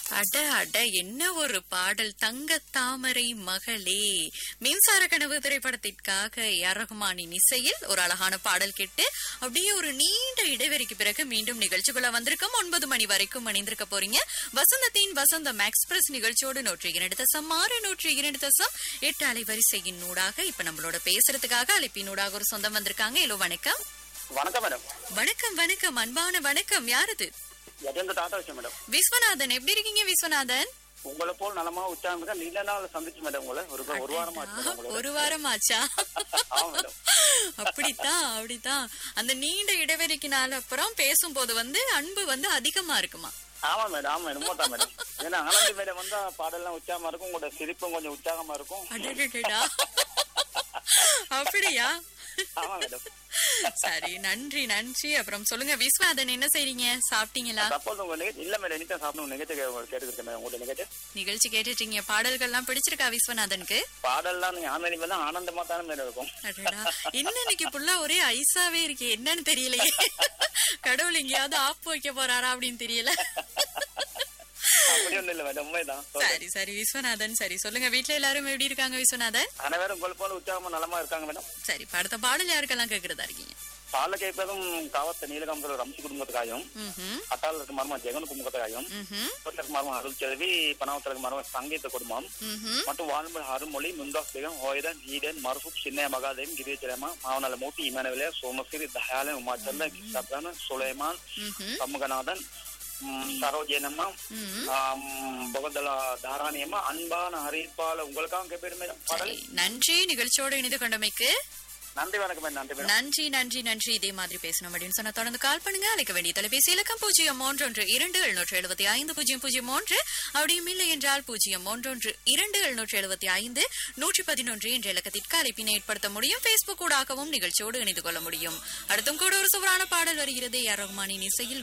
அட அட என்ன ஒரு பாடல் தங்க தாமரை மகளே மின்சார கனவு திரைப்படத்திற்காக ஏஆர் ரஹ்மானின் இசையில் ஒரு அழகான பாடல் கேட்டு அப்படியே ஒரு நீண்ட இடைவெளிக்கு பிறகு மீண்டும் நிகழ்ச்சிக்குள்ள வந்திருக்கோம் ஒன்பது மணி வரைக்கும் அணிந்திருக்க போறீங்க வசந்தத்தின் வசந்தம் எக்ஸ்பிரஸ் நிகழ்ச்சியோடு நூற்றி இரண்டு தசம் ஆறு நூற்றி இரண்டு தசம் எட்டு அலைவரிசையின் நூடாக இப்ப நம்மளோட பேசுறதுக்காக அழைப்பினூடாக ஒரு சொந்தம் வந்திருக்காங்க ஹலோ வணக்கம் வணக்கம் மேடம் வணக்கம் வணக்கம் அன்பான வணக்கம் யாரது யஜேந்திர டாடா விஷயம் மேடம் விஸ்வநாதன் எப்படி இருக்கீங்க விஸ்வநாதன் உங்களை போல் நலமா உற்சாகம் இருக்கா நீண்ட நாள் சந்திச்சு மேடம் உங்களை ஒரு ஒரு வாரமா ஆச்சு மேடம் உங்களை ஒரு வாரம் ஆச்சா ஆமா மேடம் அப்படித்தான் அப்படித்தான் அந்த நீண்ட இடைவெளிக்குனால அப்புறம் பேசும்போது வந்து அன்பு வந்து அதிகமா இருக்குமா ஆமா மேடம் ஆமா மேடம் உண்மைதான் மேடம் ஏன்னா ஆனந்தி மேடம் வந்தா பாடல்லாம் உற்சாகமா இருக்கும் உங்களோட சிரிப்பும் கொஞ்சம் உற்சாகமா இருக்கும் அடடடடா அப்படியா ஆமா மேடம் சரி நன்றி நன்றி அப்புறம் சொல்லுங்க விஸ்வநாதன் என்ன செய்றீங்க சாப்பிட்டீங்களா சப்போஸ் உங்க நிகழ்ச்சி இல்ல மேடம் இனிதான் சாப்பிடணும் நிகழ்ச்சி கேட்டுக்கிட்டேன் மேடம் உங்களோட நிகழ்ச்சி நிகழ்ச்சி கேட்டுட்டீங்க பாடல்கள்லாம் பிடிச்சிருக்கா விஸ்வநாதனுக்கு பாடல்லாம் நீங்க ஆனந்தி மேடம் ஆனந்தமா தானே மேடம் இருக்கும் அடடா என்ன இன்னைக்கு புள்ள ஒரே ஐஸாவே இருக்கு என்னன்னு தெரியலையே கடவுள் எங்கேயாவது ஆப்பு வைக்க போறாரா அப்படின்னு தெரியல அப்படி ஒண்ணும் இல்ல மேடம் உண்மைதான் சரி சரி விஸ்வநாதன் சரி சொல்லுங்க வீட்ல எல்லாரும் எப்படி இருக்காங்க விஸ்வநாதன் அனைவரும் உங்களை போல உற்சாகமா நலமா இருக்காங்க மேடம் சரி இப்ப அடுத்த பாடல் யாருக்கெல்லாம் கேக்குறதா இருக்கீங்க பால கேட்பதும் காவத்த நீலகாம்பரம் ரம்சி குடும்பத்துக்காயும் ம்ஹும், அட்டால இருக்க மர்மம் ஜெகன் குடும்பத்துக்காயும் ம்ஹும், கோட்டலுக்கு மர்மம் அருள் செல்வி பனாவத்திற்கு மர்மம் சங்கீத குடும்பம் ம்ஹும். மற்றும் வாழ்மொழி அருமொழி முந்தாஸ் பேகம் ஹோயதன் ஈடன் மர்ஃபூப் சின்ன மகாதேவன் கிரிஜலமா மாவனால மூட்டி இமானவிலே சோமசிரி தயாலன் உமாச்சந்திர சப்தான சுலைமான் ம்ஹும், சண்முகநாதன் ம், சரோஜனம்மா ம்ஹும். ஆம், பகதலா தாராணியம்மா அன்பான அறிவிப்பால உங்களுக்காக கேட்பேன் மேடம் பாடல் சரி, நன்றி நிகழ்ச்சியோடு இணைந்து கொண்டமைக்கு நன்றி வணக்கம் மேடம் நன்றி மேடம் நன்றி நன்றி நன்றி இதே மாதிரி பேசணும் அப்படின்னு சொன்னா தொடர்ந்து கால் பண்ணுங்க அழைக்க வேண்டிய தொலைபேசி இலக்கம் பூஜ்ஜியம் மூன்றொன்று இரண்டு எழுநூற்று எழுபத்தி ஐந்து பூஜ்ஜியம் பூஜ்ஜியம் மூன்று அப்படியும் இல்லை என்றால் பூஜ்ஜியம் மூன்றொன்று இரண்டு எழுநூற்று எழுபத்தி ஐந்து நூற்றி பதினொன்று என்ற இலக்கத்திற்கு அழைப்பினை ஏற்படுத்த முடியும் பேஸ்புக் ஊடாகவும் நிகழ்ச்சியோடு இணைந்து கொள்ள முடியும் அடுத்தும் கூட ஒரு சுவரான பாடல் வருகிறது ஏஆர் ரஹ்மானின் இசையில்